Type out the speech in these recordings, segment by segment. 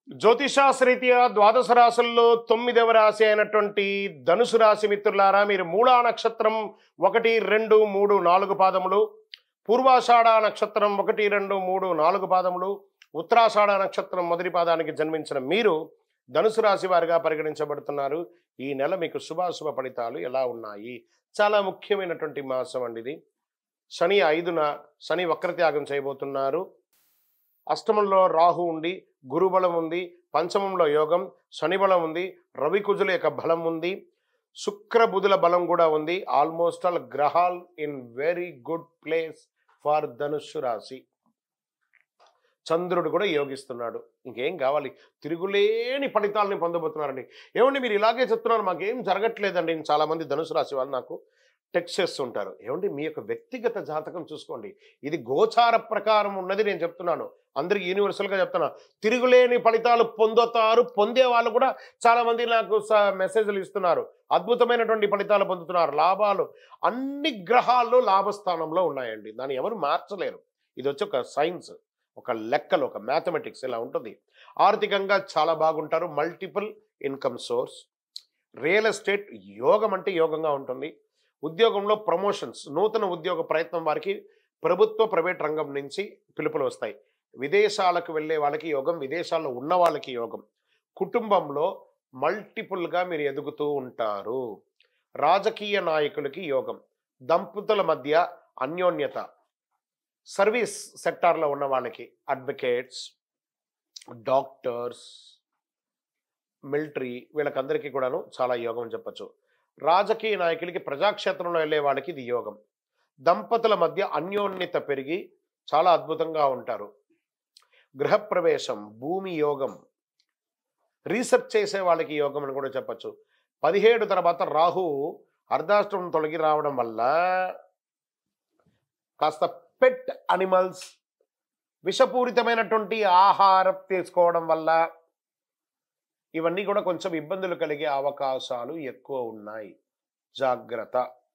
జ్యోతిషాస్త్రీత్యా ద్వాదశ రాశుల్లో తొమ్మిదవ రాశి అయినటువంటి ధనుసు రాశి మిత్రులారా మీరు మూలా నక్షత్రం ఒకటి రెండు మూడు నాలుగు పాదములు పూర్వాషాఢ నక్షత్రం ఒకటి రెండు మూడు నాలుగు పాదములు ఉత్తరాషాఢ నక్షత్రం మొదటి పాదానికి జన్మించిన మీరు ధనుసు రాశి వారిగా పరిగణించబడుతున్నారు ఈ నెల మీకు శుభాశుభ ఫలితాలు ఎలా ఉన్నాయి చాలా ముఖ్యమైనటువంటి మాసం అండి ఇది శని ఐదున శని వక్రత్యాగం చేయబోతున్నారు అష్టమంలో రాహు ఉండి గురుబలం ఉంది పంచమంలో యోగం శని బలం ఉంది రవి కుజుల యొక్క బలం ఉంది శుక్ర బుధుల బలం కూడా ఉంది ఆల్మోస్ట్ ఆల్ గ్రహాల్ in very good place for ధనుస్సు రాశి చంద్రుడు కూడా యోగిస్తున్నాడు ఇంకేం కావాలి తిరుగులేని ఫలితాలని పొందబోతున్నారండి ఏమండి మీరు ఇలాగే చెప్తున్నారు మాకేం జరగట్లేదండి చాలా మంది ధనుసు రాశి వాళ్ళు నాకు టెక్స్ట్ చేస్తుంటారు ఏమండి మీ యొక్క వ్యక్తిగత జాతకం చూసుకోండి ఇది గోచార ప్రకారం ఉన్నది నేను చెప్తున్నాను అందరికి యూనివర్సల్గా చెప్తున్నా తిరుగులేని ఫలితాలు పొందుతారు పొందే వాళ్ళు కూడా చాలా మంది నాకు స- మెసేజ్లు ఇస్తున్నారు అద్భుతమైనటువంటి ఫలితాలు పొందుతున్నారు లాభాలు అన్ని గ్రహాల్లో లాభస్థానంలో ఉన్నాయండి దాన్ని ఎవరు మార్చలేరు ఇది వచ్చి ఒక సైన్స్ ఒక లెక్కలు ఒక మ్యాథమెటిక్స్ ఇలా ఉంటుంది ఆర్థికంగా చాలా బాగుంటారు multiple income source real estate యోగం అంటే యోగంగా ఉంటుంది ఉద్యోగంలో ప్రమోషన్స్ నూతన ఉద్యోగ ప్రయత్నం వారికి ప్రభుత్వ ప్రైవేట్ రంగం నుంచి పిలుపులు వస్తాయి విదేశాలకు వెళ్ళే వాళ్ళకి యోగం విదేశాల్లో ఉన్న వాళ్ళకి యోగం కుటుంబంలో మల్టిపుల్గా మీరు ఎదుగుతూ ఉంటారు రాజకీయ నాయకులకి యోగం దంపతుల మధ్య అన్యోన్యత సర్వీస్ సెక్టార్లో ఉన్న వాళ్ళకి అడ్వకేట్స్ డాక్టర్స్ మిలిటరీ వీళ్ళకందరికీ కూడాను చాలా యోగం అని చెప్పచ్చు రాజకీయ నాయకులకి ప్రజాక్షేత్రంలో వెళ్ళే వాళ్ళకి ఇది యోగం దంపతుల మధ్య అన్యోన్యత పెరిగి చాలా అద్భుతంగా ఉంటారు గృహప్రవేశం భూమి యోగం రీసెర్చ్ చేసే వాళ్ళకి యోగం అని కూడా చెప్పచ్చు పదిహేడు తర్వాత రాహు అర్ధాష్టమం తొలగి రావడం వల్ల కాస్త పెట్ అనిమల్స్ విషపూరితమైనటువంటి ఆహారం తీసుకోవడం వల్ల ఇవన్నీ కూడా కొంచెం ఇబ్బందులు కలిగే అవకాశాలు ఎక్కువ ఉన్నాయి జాగ్రత్త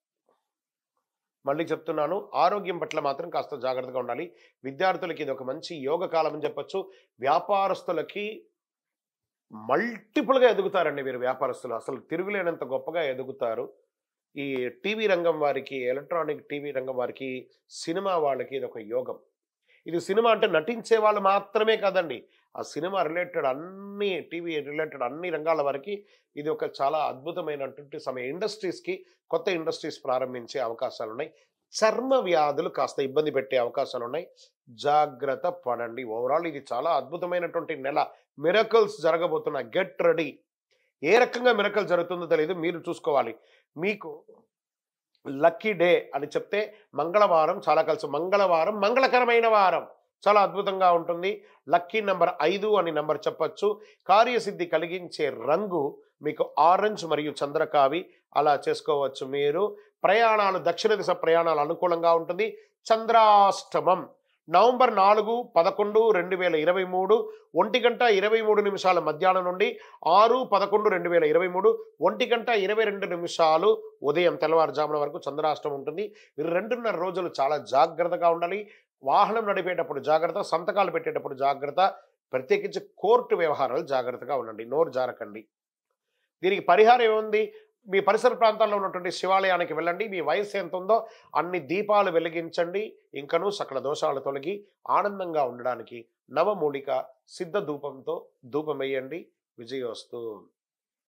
మళ్ళీ చెప్తున్నాను ఆరోగ్యం పట్ల మాత్రం కాస్త జాగ్రత్తగా ఉండాలి విద్యార్థులకి ఇది ఒక మంచి యోగ కాలం అని చెప్పొచ్చు వ్యాపారస్తులకి మల్టిపుల్గా ఎదుగుతారండి వీరు వ్యాపారస్తులు అసలు తిరుగులేనంత గొప్పగా ఎదుగుతారు ఈ టీవీ రంగం వారికి ఎలక్ట్రానిక్ టీవీ రంగం వారికి సినిమా వాళ్ళకి ఇది ఒక యోగం ఇది సినిమా అంటే నటించే వాళ్ళు మాత్రమే కాదండి ఆ సినిమా రిలేటెడ్ అన్ని టీవీ రిలేటెడ్ అన్ని రంగాల వరకు ఇది ఒక చాలా అద్భుతమైనటువంటి సమయం ఇండస్ట్రీస్కి కొత్త ఇండస్ట్రీస్ ప్రారంభించే అవకాశాలు ఉన్నాయి చర్మ వ్యాధులు కాస్త ఇబ్బంది పెట్టే అవకాశాలు ఉన్నాయి జాగ్రత్త పడండి ఓవరాల్ ఇది చాలా అద్భుతమైనటువంటి నెల మిరకల్స్ జరగబోతున్నాయి గెట్ రెడీ ఏ రకంగా మిరకల్ జరుగుతుందో తెలియదు మీరు చూసుకోవాలి మీకు లక్కీ డే అని చెప్తే మంగళవారం చాలా కలిసి మంగళవారం మంగళకరమైన వారం చాలా అద్భుతంగా ఉంటుంది లక్కీ నెంబర్ ఐదు అని నెంబర్ చెప్పొచ్చు కార్యసిద్ధి కలిగించే రంగు మీకు ఆరెంజ్ మరియు చంద్రకావి అలా చేసుకోవచ్చు మీరు ప్రయాణాలు దక్షిణ దిశ ప్రయాణాలు అనుకూలంగా ఉంటుంది చంద్రాష్టమం నవంబర్ నాలుగు పదకొండు రెండు వేల ఇరవై మూడు ఒంటి గంట ఇరవై మూడు నిమిషాల మధ్యాహ్నం నుండి ఆరు పదకొండు రెండు వేల ఇరవై మూడు ఒంటి గంట ఇరవై రెండు నిమిషాలు ఉదయం తెల్లవారుజామున వరకు చంద్రాష్టమం ఉంటుంది మీరు రెండున్నర రోజులు చాలా జాగ్రత్తగా ఉండాలి వాహనం నడిపేటప్పుడు జాగ్రత్త సంతకాలు పెట్టేటప్పుడు జాగ్రత్త ప్రత్యేకించి కోర్టు వ్యవహారాలు జాగ్రత్తగా ఉండండి నోరు జారకండి దీనికి పరిహారం ఏముంది మీ పరిసర ప్రాంతాల్లో ఉన్నటువంటి శివాలయానికి వెళ్ళండి మీ వయసు ఎంత ఉందో అన్ని దీపాలు వెలిగించండి ఇంకనూ సకల దోషాలు తొలగి ఆనందంగా ఉండడానికి నవమూలిక సిద్ధ ధూపంతో ధూపం వేయండి విజయోస్తు